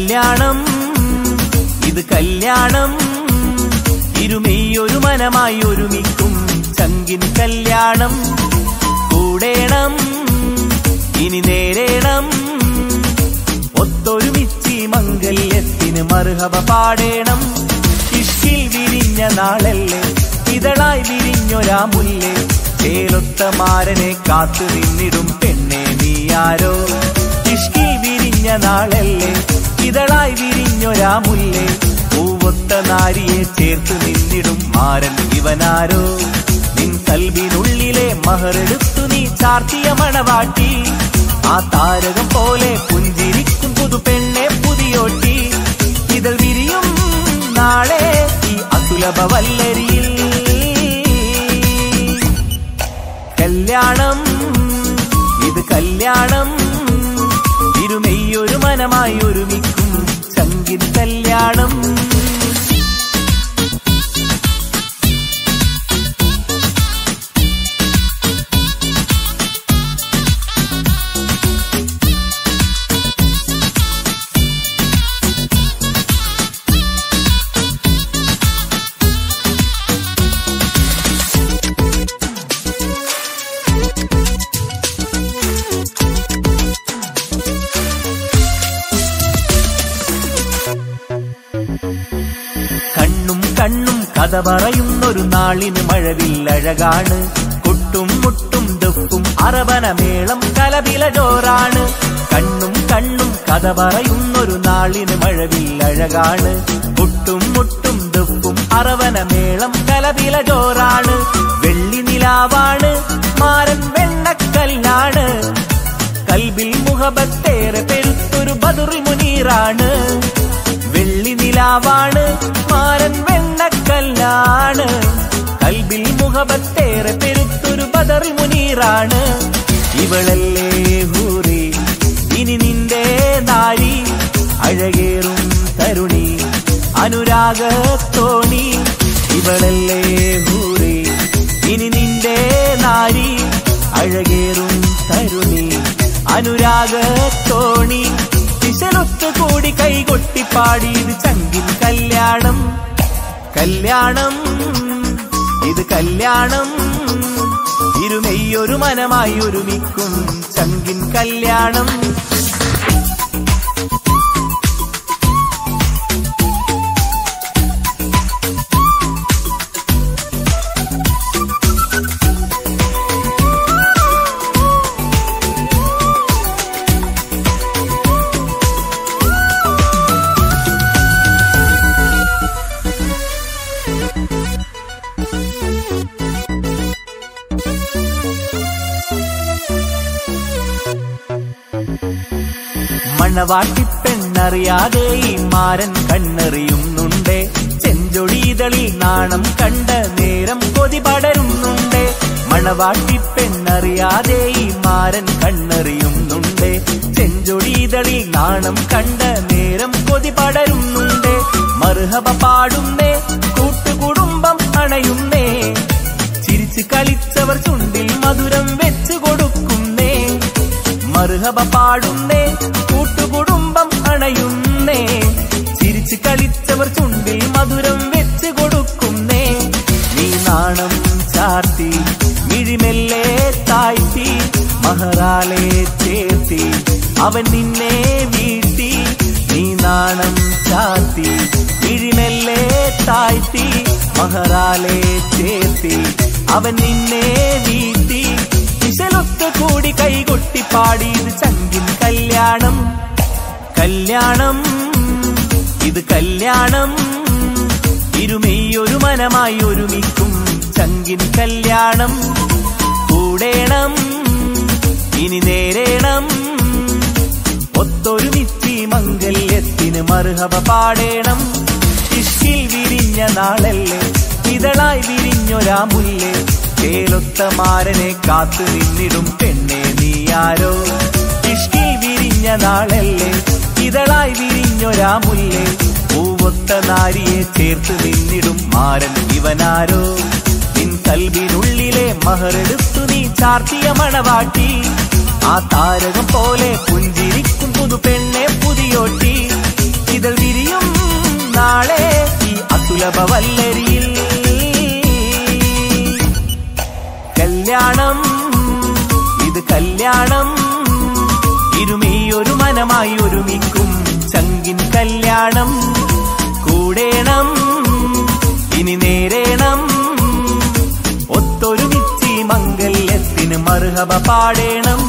കല്യാണം ഇത് കല്യാണം ഇരുമെയ്യൊരു മനമായി ഒരുമിക്കും ചങ്കിൻ കല്യാണം കൂടേണം ഇനി നേരേണം ഒത്തൊരുമിച്ചി മംഗല്യത്തിന് മറുഹവ പാടേണം ഇഷ്കിൽ വിരിഞ്ഞ നാളല്ലേ ഇതളായി വിരിഞ്ഞൊരാ മുല്ലേ ചേലൊത്ത മാരനെ കാത്തു നിന്നിടും പെണ്ണെ നീയാരോ ഇഷ്കിൽ വിരിഞ്ഞ നാളല്ലേ ഇതളായി വിരിഞ്ഞൊരാ മുല്ലേ പൂവൊത്ത നാരിയെ ചേർത്ത് നിന്നിടും മാരൻ ഇവനാരോ നിൻ കൽവിനുള്ളിലെ മഹറെടുത്തു നീ ചാർത്തിയ മണവാട്ടി ആ താരകം പോലെ പുഞ്ചിരിക്കും പുതു പെണ്ണെ പുതിയോട്ടി ഇതൾ വിരിയും നാളെ ഈ അസുലഭ വല്ലരിയിൽ കല്യാണം ഇത് കല്യാണം ഇരുമെയ്യൊരു മനമായി ഒരുമിക്കും സംഗീത കല്യാണം കണ്ണും കണ്ണും കഥ പറയുന്നൊരു നാളിന് മഴവില്ലഴകാണ് കൊട്ടും മുട്ടും ദുഃഖും അറബനമേളം കലപില ജോറാണ് കണ്ണും കണ്ണും കഥ പറയുന്നൊരു നാളിന് മഴവില്ലഴകാണ് കൊട്ടും മുട്ടും ദുഃഖും അറവനമേളം കലപില ജോറാണ് വെള്ളി നിലാവാണ് മാരൻ വെണ്ണക്കല്ലാണ് കൽബിൽ മുഹബത്തേറെ പെരുത്തൊരു ബദുറി മുനീറാണ് വെള്ളി നിലാവാണ് മാരൻ വെണ്ണക്കല്ലാണ് കൽബിൽ മുഹബത്തേറെ പെരുത്തൊരു ബദറി മുനീറാണ് ഇവളല്ലേ ഹൂറി ഇനി നിന്റെ നാരി അഴകേറും തരുണി അനുരാഗത്തോണി ഇവളല്ലേ ഹൂറി ഇനി നിന്റെ നാരി അഴകേറും തരുണി അനുരാഗത്തോണി ദിശലൊത്തു കൂടി കൈകൊട്ടിപ്പാടി ഇത് ചങ്കിൻ കല്യാണം കല്യാണം ഇത് കല്യാണം ഇരുമെയ്യൊരു മനമായി ഒരുമിക്കും ചങ്കിൻ കല്യാണം മണവാട്ടിപ്പെണ്ണറിയാതെ ഈ മാരൻ കണ്ണെറിയുന്നുണ്ട് ചെഞ്ചൊടിതളിൽ നാണം കണ്ട നേരം കൊതി പടരുന്നുണ്ട് മണവാട്ടിപ്പെണ്ണറിയാതെ ഈ മാരൻ കണ്ണെറിയുന്നുണ്ട് ചെഞ്ചൊടിതളിൽ നാണം കണ്ട നേരം കൊതി പടരുന്നുണ്ട് മറുഹബ പാടുന്നേ കൂട്ടുകുടുംബം അണയുന്നേ ചിരിച്ചു കളിച്ചവർ ചുണ്ടിൽ മധുരം വെച്ചു കൊടുക്കുന്നേ മറുഹബ പാടുന്നേ കൂട്ടുകുടുംബം അണയുന്നേ ചിരിച്ചു കളിച്ചവർ ചുണ്ടിൽ മധുരം വെച്ച് കൊടുക്കുന്നേ നീ നാണം ചാർത്തി മിഴിമെല്ലെ താഴ്ത്തി മഹറാലെ ചേർത്തി അവൻ നിന്നെ വീഴ്ത്തി നീ നാണം ചാർത്തി മിഴിമെല്ലെ താഴ്ത്തി മഹറാലെ ചേർത്തി അവൻ നിന്നെ വീഴ്ത്തി വിശലൊത്ത് കൂടി കൈകൊട്ടിപ്പാടി ഇത് ചങ്കിൻ കല്യാണം കല്യാണം ഇത് കല്യാണം ഇരുമെയ്യൊരു മനമായി ഒരുമിക്കും ചങ്കിൻ കല്യാണം കൂടേണം ഇനി നേരേണം ഒത്തൊരുമിച്ചി മംഗല്യത്തിന് മറുഹവ പാടേണം ഇഷ്കിൽ വിരിഞ്ഞ നാളല്ലേ ഇതളായി വിരിഞ്ഞൊരാ മുല്ലേ ചേലൊത്ത മാരനെ കാത്തു നിന്നിടും പെണ്ണെ നീയാരോ ഇഷ്കിൽ വിരിഞ്ഞ നാളല്ലേ ഇതളായി വിരിഞ്ഞൊരാ മുല്ലേ പൂവൊത്ത നാരിയെ ചേർത്ത് നിന്നിടും മാരൻ ഇവനാരോ നിൻ കൽവിനുള്ളിലെ മഹറെടുത്തു നീ ചാർത്തിയ മണവാട്ടി ആ താരകം പോലെ പുഞ്ചിരിക്കും പുതു പെണ്ണെ പുതിയോട്ടി കല്യാണം കൂടേണം ഇനി നേരേണം ഒത്തൊരുമിച്ച് ഈ മംഗല്യത്തിന് മറുഹബ പാടേണം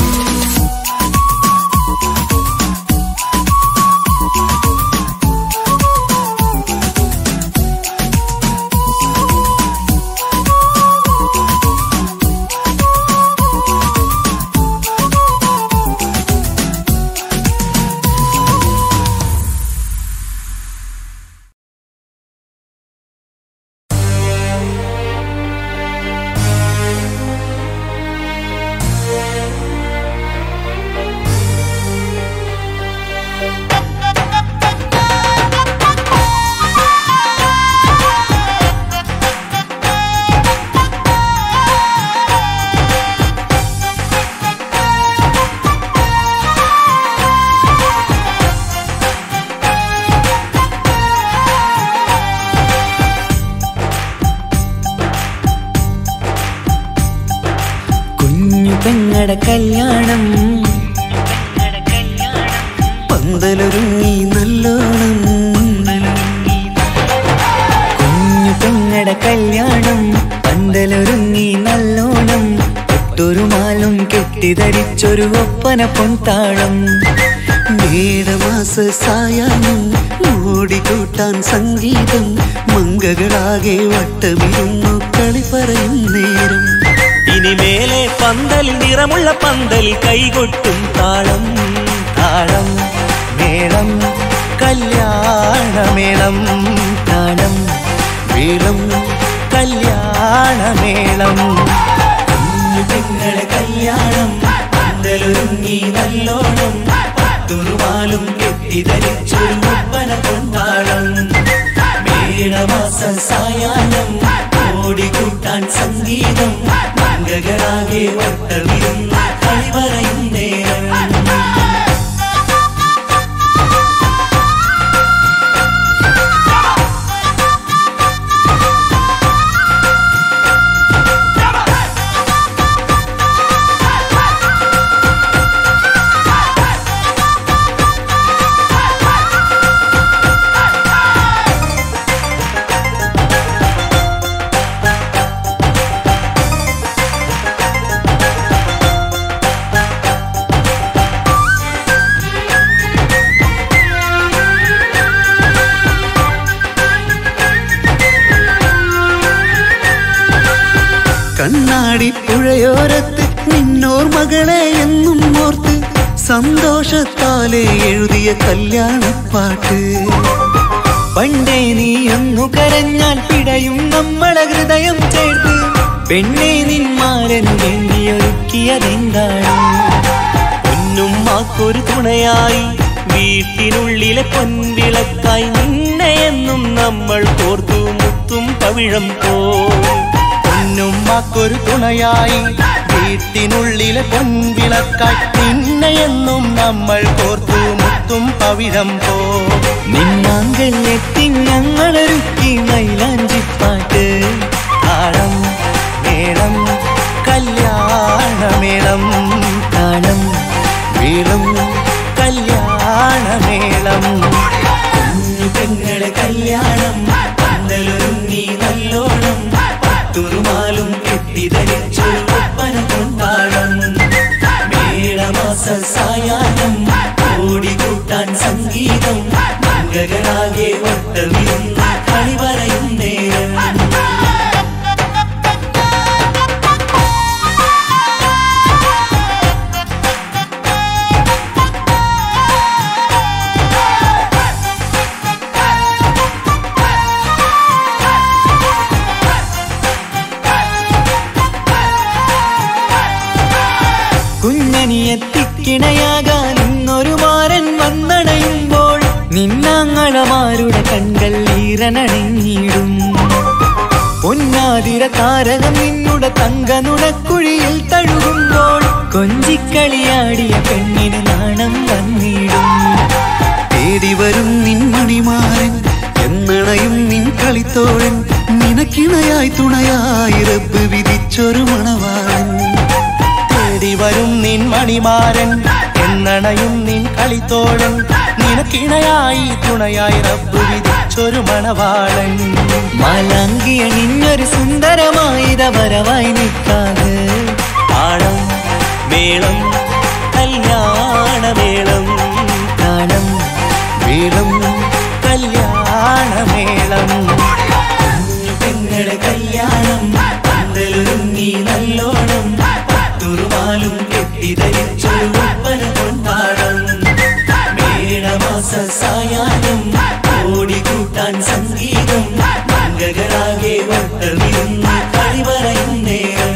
കുഞ്ഞു പെങ്ങടെ കല്യാണം പന്തലൊരുങ്ങി നല്ലോണം കുഞ്ഞു പെങ്ങടെ കല്യാണം പന്തലൊരുങ്ങി നല്ലോണം ഒട്ടൊരു മാലും കെട്ടിധരിച്ചൊരു ഒപ്പന പൊൻതാളം മേടമാസ സായാഹ്നം ഓടിക്കൂട്ടാൻ സംഗീതം മങ്കകളാകെ വട്ടമിരുന്നു കളി പറയും നേരം ഇനി മേലെ പന്തൽ നിറമുള്ള പന്തൽ കൈകൊട്ടും താളം താളം മേളം കല്യാണമേളം താളം മേളം കല്യാണമേളം കുഞ്ഞു പെങ്ങളെ കല്യാണം പന്തലൊരുങ്ങി നല്ലോണം പത്തുറുമാലും കെട്ടിധരിച്ചൊരു ഒപ്പന കൊണ്ടാളം മേളമാസ സായാഹ്നം ഓടിക്കൂട്ടാൻ സംഗീതം മംഗകളാകെ വട്ടമിരുന്ന് കളി പറയും നേരം കണ്ണാടി പുഴയോരത്ത് നിന്നോർ മകളെ എന്നും ഓർത്ത് സന്തോഷത്താലെ എഴുതിയ കല്യാണപ്പാട്ട് പണ്ടേ നീ ഒന്നു കരഞ്ഞാൽ പിടയും നമ്മളെ ഹൃദയം ചേർത്ത് പെണ്ണെ നിന്മാരൻ വേണ്ടിയൊരുക്കിയതെന്താണ് പൊന്നും മാക്കൊരു തുണയായി വീട്ടിനുള്ളിലെ പൊൻവിളക്കായി നിന്നെ എന്നും നമ്മൾ കോർത്തു മുത്തും പവിഴം പോ പൊന്നുമ്മക്കൊരു തുണയായി വീട്ടിനുള്ളിലെ പൊൻവിളക്കായി നിന്നെയെന്നും നമ്മൾ കോർത്തു മുത്തും പവിഴം പോ നിന്നാങ്കല്ലെത്തി ഞങ്ങളൊരുക്കി മൈലാഞ്ചിപ്പാട്ട് താളം മേളം കല്യാണമേളം താളം മേളം കല്യാണമേളം കുഞ്ഞു പെങ്ങളെ കല്യാണം പന്തലൊരുങ്ങി നല്ലോണം പത്തുറുമാലും കെട്ടിധരിച്ചൊരു ഒപ്പന കൊണ്ടാടം മേളമാസ സായാഹ്നം ഓടിക്കൂട്ടാൻ സംഗീതം മംഗകളാകെ വട്ടമിരുന്ന് കളി പറയും നേരം കുഞ്ഞനിയെത്തിക്കിണയാകാൻ ഇന്നൊരു മാരൻ വന്നണയുമ്പോൾ നിന്നാങ്ങളമാരുടെ കൺകൾ ഈറനണിഞ്ഞിടും പൊന്നാതിര താരകം നിന്നുടെ തങ്കനുടക്കുഴിയിൽ തഴുകുമ്പോൾ കൊഞ്ചിക്കളിയാടിയ പെണ്ണിന് നാണം വന്നിടും തേടി വരും നിൻ മണിമാരൻ എന്നണയും നിൻ കളിത്തോഴൻ നിനക്കിണയായി തുണയായി റബ്ബ് വിധിച്ചൊരു മണവാളൻ തേടി വരും നിൻ മണിമാരൻ എന്നണയും നിൻ കളിത്തോഴൻ നിനക്ക് ഇണയായി തുണയായി റബ്ബ് വിധിച്ചൊരു മണവാളൻ മാലാങ്കിയണിഞ്ഞൊരു സുന്ദരമായിത വരവായി നിൽക്കാതെ താളം മേളം കല്യാണമേളം താളം വീളം കല്യാണമേളം പെങ്ങളുടെ കല്യാണം പന്തലൊരുങ്ങി നല്ലോണം തുറുമാലും കെട്ടിധരിച്ചൊരു ഒപ്പന കൊണ്ടാടം മേടമാസ സായാഹ്നം ഓടിക്കൂട്ടാൻ സംഗീതം മംഗകളാകെ വട്ടമിരുന്ന് കളി പറയും നേരം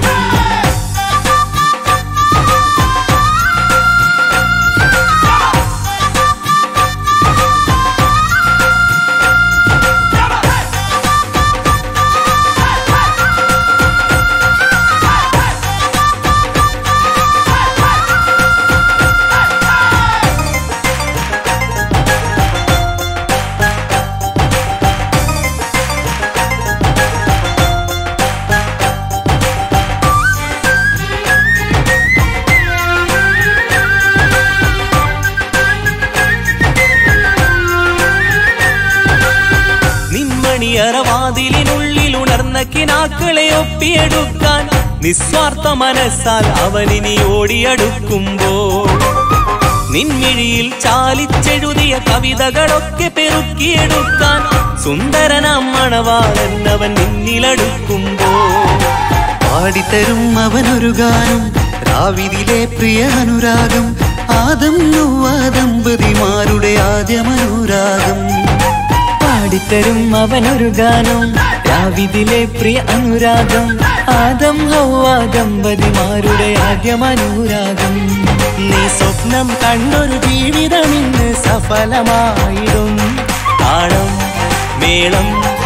നിമ്മണിയറവാതിലിനുള്ളിൽ ഉണർന്ന കിനാക്കളെ ഒപ്പിയെടുക്കാൻ നിസ്വാർത്ഥ മനസ്സാൽ അവനിനി ഓടിയടുക്കുമ്പോൾ നിൻമിഴിയിൽ ചാലിച്ചെഴുതിയ കവിതകളൊക്കെ പെറുക്കിയെടുക്കാൻ സുന്ദരനാം മണവാളൻ അവൻ നിന്നിലടുക്കുമ്പോൾ പാടിത്തരും അവനൊരു ഗാനം രാവിലെ പ്രിയ അനുരാഗം ആദം നൊവ്വ ദമ്പതിമാരുടെ ആദ്യമനുരാഗം പാടിത്തരും അവനൊരു ഗാനം രാവിലെ പ്രിയ അനുരാഗം ആദം ഹൗവ ദമ്പതിമാരുടെ ആദ്യമനുരാഗം നീ സ്വപ്നം കണ്ടൊരു ജീവിതം ഇന്ന് സഫലമായിടും താളം മേളം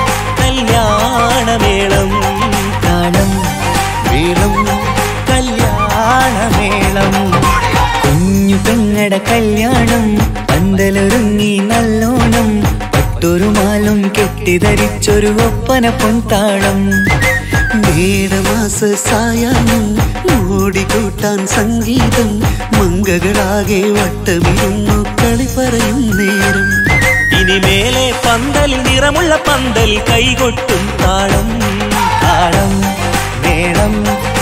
കല്യാണമേളം താളം വീളം കല്യാണമേളം കുഞ്ഞു പെങ്ങട കല്യാണം പന്തലൊരുങ്ങി നല്ലോണം പട്ടൊരു മാലും കെട്ടിധരിച്ചൊരു ഒപ്പന പൊൻതാളം മേടമാസ സായാഹ്നം ഓടിക്കൂട്ടാൻ സംഗീതം മംഗകളാകെ വട്ടമിരുന്നു കളി പറയും നേരം ഇനി മേലെ പന്തൽ നിറമുള്ള പന്തൽ കൈകൊട്ടും താളം താളം മേളം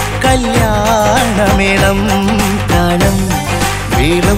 കല്യാണമേളം താളം വീളം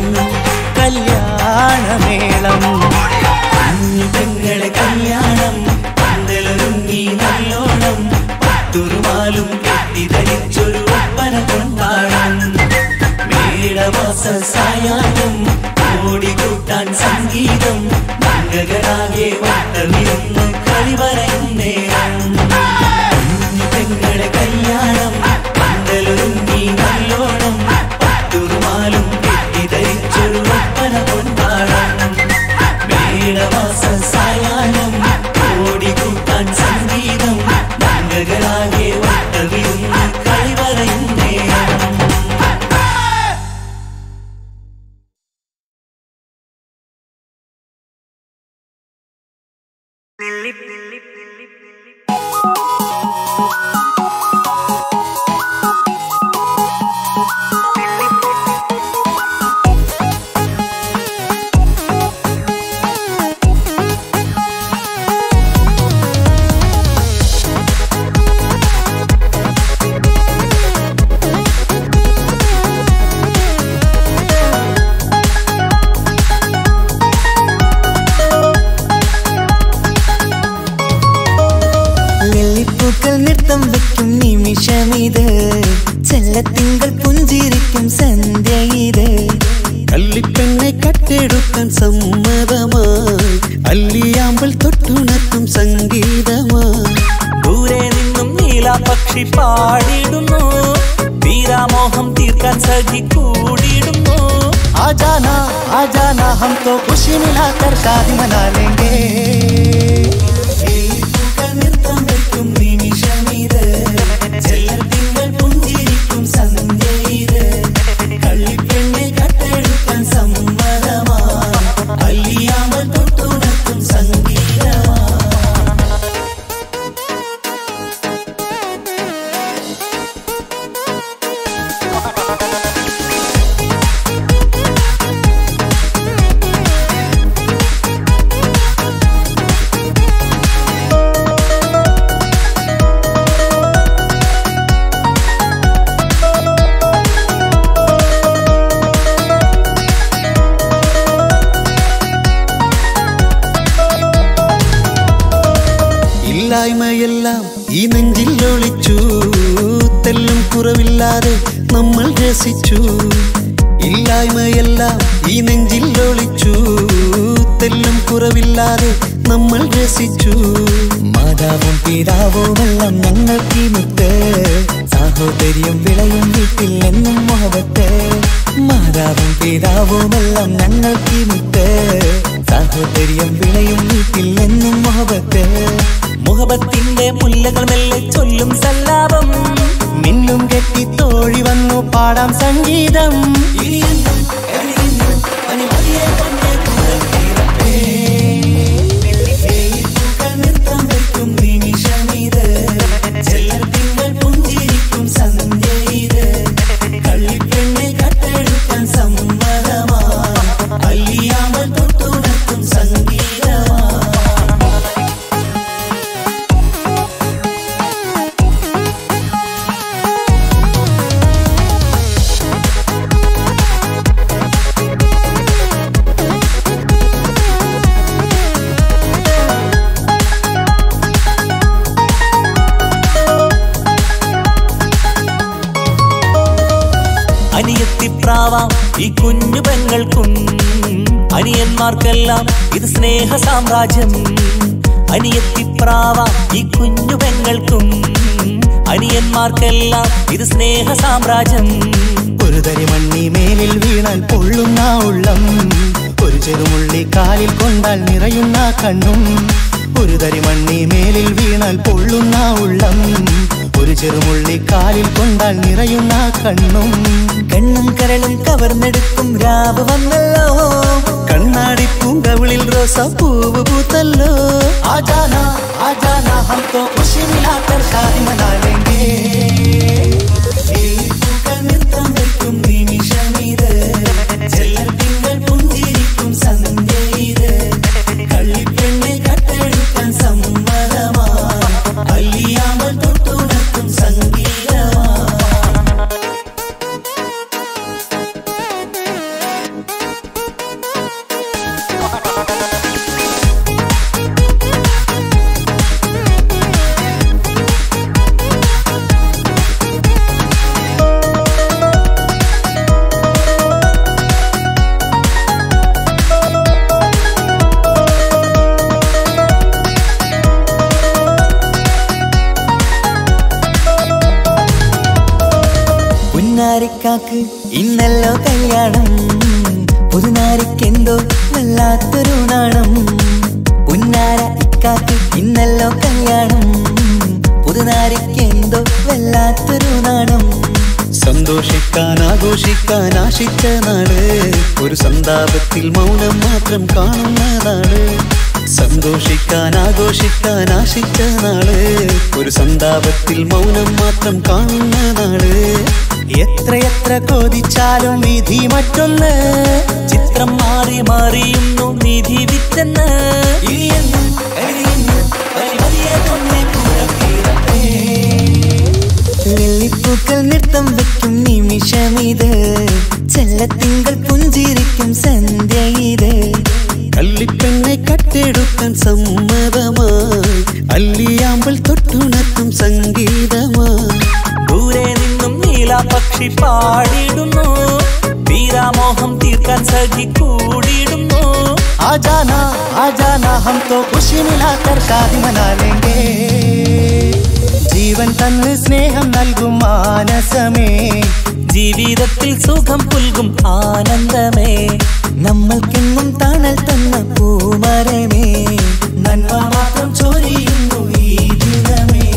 കല്യാണമേളം പെങ്ങളെ കല്യാണം പന്തലൊരുങ്ങി നല്ലോണം പത്തുറുമാലും കെട്ടിധരിച്ചൊരു ഒപ്പന കൊണ്ടാടം മേടമാസ സായാഹ്നം ഓടിക്കൂട്ടാൻ സംഗീതം മംഗകളാകെ വട്ടമിരുന്ന് കളി പറയും നേരം പെങ്ങളെ കല്യാണം പന്തലൊരുങ്ങി നല്ലോണം പത്തുറുമാലും കെട്ടിധരിച്ചൊരു ഒപ്പന കൊണ്ടാടം മേടമാസ സായാഹ്നം ഓടിക്കൂട്ടാൻ സംഗീതം മംഗകളാകെ വട്ടമിരുന്ന് കളി പറയും നേരം നെല്ലിപ്പൂക്കൾ നൃത്തം വെക്കും നിമിഷമിത് ചെല്ലത്തിങ്കൾ പുഞ്ചിരിക്കും സന്ധ്യ ഇത് കള്ളിപ്പെണ്ണെ കട്ടെടുക്കാൻ സമ്മതമായി അല്ലിയാമ്പൽ തൊട്ടുണർത്തും സംഗീതമായി ദൂരെ നിന്നും നീലാപക്ഷി പാടിടുന്നു തീരാമോഹം തീർക്കാൻ സഖി കൂടിയിടുന്നു आजाना आजाना हम तो खुशी मिलाकर शादी मना लेंगे നൃത്തം വെക്കും നിമിഷമിത് ചെല്ലത്തിങ്കൾ പുഞ്ചിരിക്കും സന്ധ്യ ഇത് കള്ളിപ്പെണ്ണെ കട്ടെടുക്കാൻ സമ്മതമാ അല്ലിയാമൽ തൊട്ടുണർത്തും സംഗീതമാ ഇല്ലായ്മയെല്ലാം ഈ നെഞ്ചിൽ ഒളിച്ചു തെല്ലും കുറവില്ലാതെ നമ്മൾ രസിച്ചു ഇല്ലായ്മയെല്ലാം ഈ നെഞ്ചിൽ ഒളിച്ചു തെല്ലും കുറവില്ലാതെ നമ്മൾ രസിച്ചു മാതാവും പിതാവുമെല്ലാം ഞങ്ങൾക്ക് മുത്ത് സാഹോദര്യം വിളയും വീട്ടിൽ എന്നും മുഹബത്ത് മാതാവും പിതാവുമെല്ലാം ഞങ്ങൾക്ക് മുത്ത് സാഹോദര്യം വിളയും വീട്ടിൽ എന്നും മുഹബത്ത് മുഹബത്തിന്റെ മുല്ലകൾ മെല്ലെ ചൊല്ലും സല്ലാപം മിന്നും കെട്ടി തോഴി വന്നു പാടാം സംഗീതം അനിയത്തിപ്രാവാം ഈ കുഞ്ഞു പെങ്ങൾക്കും അനിയന്മാർക്കെല്ലാം ഇത് സ്നേഹ സാമ്രാജ്യം അനിയത്തിപ്രാവാം ഈ കുഞ്ഞു പെങ്ങൾക്കും അനിയന്മാർക്കെല്ലാം ഇത് സ്നേഹ സാമ്രാജ്യം ഒരു തരി മണ്ണി മേലിൽ വീണാൽ പൊള്ളുന്ന ഉള്ളം ഒരു ചെറുമുള്ളി കാലിൽ കൊണ്ടാൽ നിറയുന്ന കണ്ണും ഒരു തരി മണ്ണി മേലിൽ വീണാൽ പൊള്ളുന്ന ഉള്ളം ഒരു ചെറുമുള്ളി കാലിൽ കൊണ്ടാൽ നിറയുന്ന കണ്ണും കണ്ണും കരളും കവർന്നെടുക്കും രാവ് വന്നല്ലോ കണ്ണാടി പൂങ്കവിളിൽ റോസ പൂവ് പൂത്തല്ലോ ആജാന ആജാന ഹം തോ ഖുഷി മിലാക്കർ ഷാദി മനാ ലേംഗേ നൃത്തം വെക്കും നിമിഷമിത് ചെല്ലത്തിങ്കൾ പുഞ്ചിരിക്കും സന്ധ്യ ഇത് കള്ളിപ്പെണ്ണെ കട്ടെടുക്കാൻ സമ്മതമാ അല്ലിയാമ്പൽ തൊട്ടുണർത്തും സംഗീതമാ പുന്നാരിക്കാക്ക് ഇന്നല്ലോ കല്യാണം പുതുനാരിക്കെന്തോ വല്ലാത്തൊരു നാണം പുന്നാര ഇക്കാക്ക് ഇന്നല്ലോ കല്യാണം പുതുനാരിക്കെന്തോ വല്ലാത്തൊരു നാണം സന്തോഷിക്കാൻ ആഘോഷിക്കാൻ ആശിച്ച നാട് ഒരു സന്താപത്തിൽ മൗനം മാത്രം കാണുന്ന നാട് സന്തോഷിക്കാൻ ആഘോഷിക്കാൻ ആശിച്ച നാട് ഒരു സന്താപത്തിൽ മൗനം മാത്രം കാണുന്ന നാട് എത്രയെത്ര കോതിച്ചാലും വിധി മറ്റൊന്ന് ചിത്രം മാറി മാറിയുന്നു നിധി വിറ്റെന്ന് ഇനിയെന്നും കഴിയുന്നു വരി വരിയെ തന്നെ പുറത്തിറപ്പേ. വെള്ളിപ്പൂക്കൾ നൃത്തം വെക്കും നിമിഷമിത് ചെല്ലത്തിങ്കൾ പുഞ്ചിരിക്കും സന്ധ്യ ഇത് കള്ളിപ്പെണ്ണെ കട്ടെടുക്കാൻ സമ്മതമായി അല്ലിയാമ്പൽ തൊട്ടുണർത്തും സംഗീതമായി ദൂരെ നിന്നും നീലാപക്ഷി പാടിയിടുന്നു വീരാമോഹം തീർക്കാൻ സഖി കൂടിയിടുന്നു आजाना आजाना हम तो खुशी मिलाकर शादी मना लेंगे ജീവൻ തന്ന് സ്നേഹം നൽകും മാനസമേ ജീവിതത്തിൽ സുഖം പുൽകും ആനന്ദമേ നമ്മൾക്കെന്നും തണൽ തന്ന പൂമരമേ നന്മ മാത്രം ചൊരിയുന്നു ഈ ദിനമേ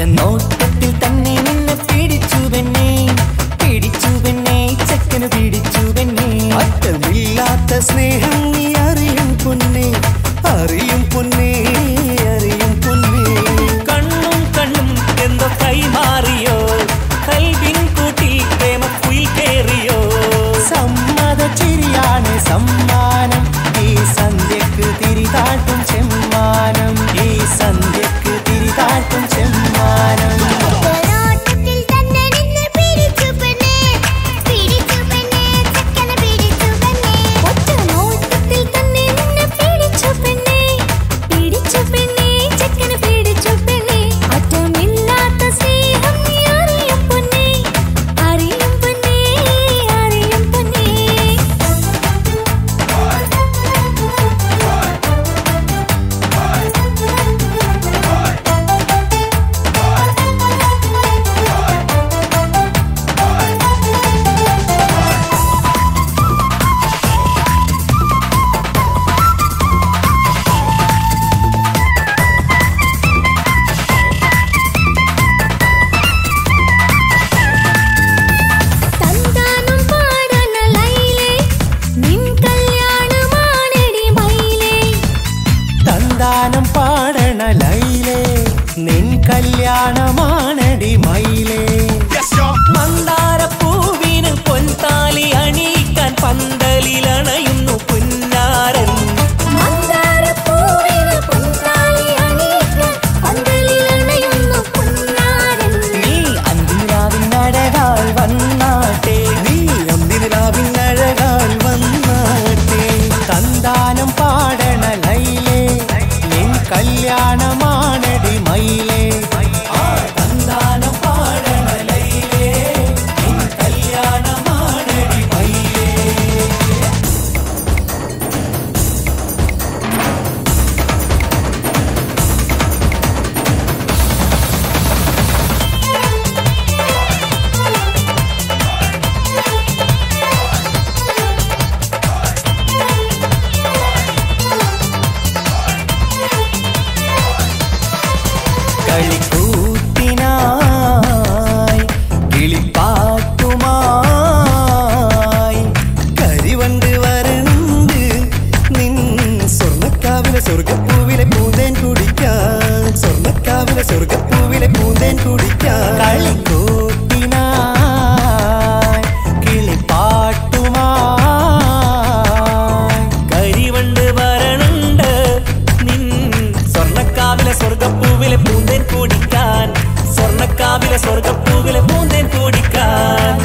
നോട്ടത്തിൽ തന്നെ നിന്നെ പിടിച്ചു പെണ്ണേ പിടിച്ചു പെണ്ണേ ചെക്കന് പിടിച്ചു പെണ്ണേ അറ്റമില്ലാത്ത സ്നേഹം നീ അറിയും പൊന്നേ അറിയും പൊന്നേ അറിയും പൊന്നേ കണ്ണും കണ്ണും എന്തോ കൈമാറിയോ കൽവിൻ കൂട്ടിൽ പ്രേമക്കുയിൽ കേറിയോ സമ്മത ചിരിയാണ് സമ്മാനം ഈ സന്ധ്യക്ക് തിരിതാട്ടും ചെമ്മാനം ഈ സന്ധ്യക്ക് തിരിതാട്ടും ചെമ്മാനം ഒരോട്ടത്തിൽ തന്നെ നിന്നെ പിടിച്ചു പെണ്ണേ പിടിച്ചു പെണ്ണേ ചെക്കനെ പിടിച്ചു പെണ്ണേ ഒറ്റ നോട്ടത്തിൽ തന്നെ നിന്നെ പിടിച്ചു പെണ്ണേ പിടിച്ചു പെണ്ണേ ചെക്കനെ പിടിച്ചു പെണ്ണേ അറ്റമില്ലാത്ത സ്നേഹം നീ അറിയും പൊന്നേ അറിയും പൊന്നേ അറിയും പൊന്നേ തന്താനം പാടന ലൈലേ നിൻ കല്യാണമാണെടി മൈലേ തന്താനം പാടണ ലൈലേ നിൻ കല്യാണമാണടി മയിലേ മന്ദാരപ്പൂവിന് പൊൻതാലി അണിയിക്കാൻ പന്തലിലണയുന്നു പുന്നാരൻ മന്ദാരപ്പൂവിന് പൊൻതാലി അണിയിക്കാൻ പന്തലിലണയുന്നു പൊന്നാരൻ നീ അന്തിരാവിൻ നടകാൽ വന്നാട്ടെ നീ അന്തിരാവിനഴകാൽ വന്നാട്ടെ തന്താനം പാടണ ലൈലേ നിൻ കല്യാണമാണടി മയിലേ ആ തന്താനം പാടണ ലൈലേ നിൻ കല്യാണമാണടി മയിലേ കളിക്കൂത്തിനായി കിളിപ്പാട്ടുമായി കരിവണ്ട് വരണ്ട് നിൻ സ്വർണ്ണക്കാവിലെ സ്വർഗപ്പൂവിലെ പൂന്തേൻ കുടിക്കാൻ സ്വർണ്ണക്കാവിലെ സ്വർഗപ്പൂവിലെ പൂന്തേൻ കുടിക്കാൻ കളിക്കൂത്തിനായി കിളിപ്പാട്ടുമായി കരിവണ്ട് വരണുണ്ട് നിൻ സ്വർണ്ണക്കാവിലെ സ്വർഗപ്പൂവിലെ പൂന്തേൻ കുടിക്കാൻ സ്വർണ്ണക്കാവിലെ സ്വർഗപ്പൂവിലെ പൂന്തേൻ കുടിക്കാൻ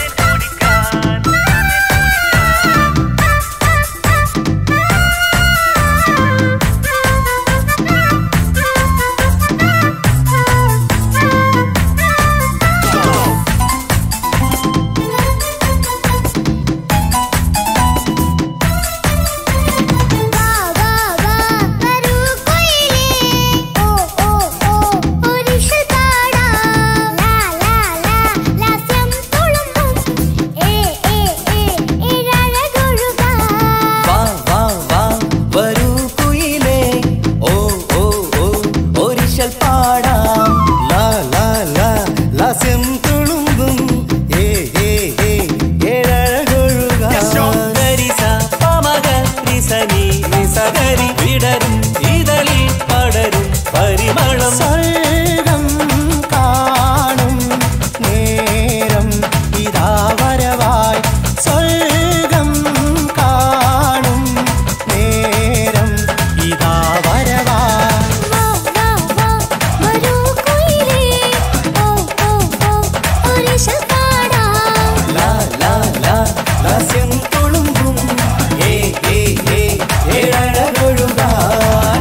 വാ വാ വാ വരൂ കുയിലേ ഓ ഓ ഓ ഒരിഷൽ പാടാം ലാ ലാ ലാ ലാസ്യം തുളുമ്പും ഏ ഏ ഏ ഇഴഴകൊഴുകാം വാ വാ വാ വരൂ കുയിലേ ഓ ഓ ഓ ഒരിശൽ പാടാം ലാ ലാ ലാ ലാസ്യം തുളുമ്പും ഏ ഏ ഏ ഏഴഴകൊഴുകാൻ ഗരിസ പമക നിസനി നിസകരി വിടരും ഇതളിൽ പടരും പരിമളം സ്വർഗം കാണും നേരം ഇതാ വരവായി സ്വർഗം കാണും നേരം ഇതാ വരവായി വാ വാ വാ വരൂ കുയിലേ ഓ ഓ ഓ ഒരിഷൽ പാടാം ലാ ലാ ലാ ലാസ്യം തുളുമ്പും ഏ ഏ ഏ ഏഴഴകൊഴുകാൻ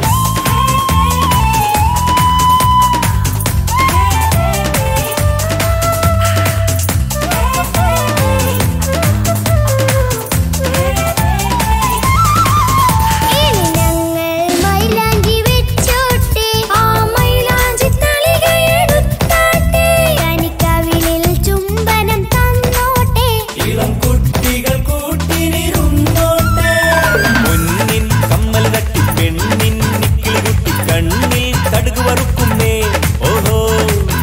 ഇനി ഞങ്ങൾ മൈലാഞ്ചി വെച്ചോട്ടെ ആ മൈലാഞ്ചി തളികയെടുത്താട്ടെ കനിക്കവിളിൽ ചുംബനം തന്നോട്ടെ ഇളം കുട്ടികൾ കൂട്ടിനിരുന്നോട്ടെ മുന്നിൻ കമ്മൽ തട്ടി പെണ്ണിൻ നിക്കിളി കുട്ടി കണ്ണിൽ കടുക് വറുക്കുന്നേ ഓഹോ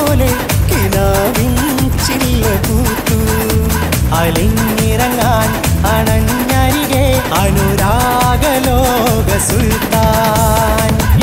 പോലെ കിനാവിൻ ചില്ല കൂത്തു അലിഞ്ഞിറങ്ങാൻ അണഞ്ഞരികെ അനുരാഗലോക സുൽത്താൻ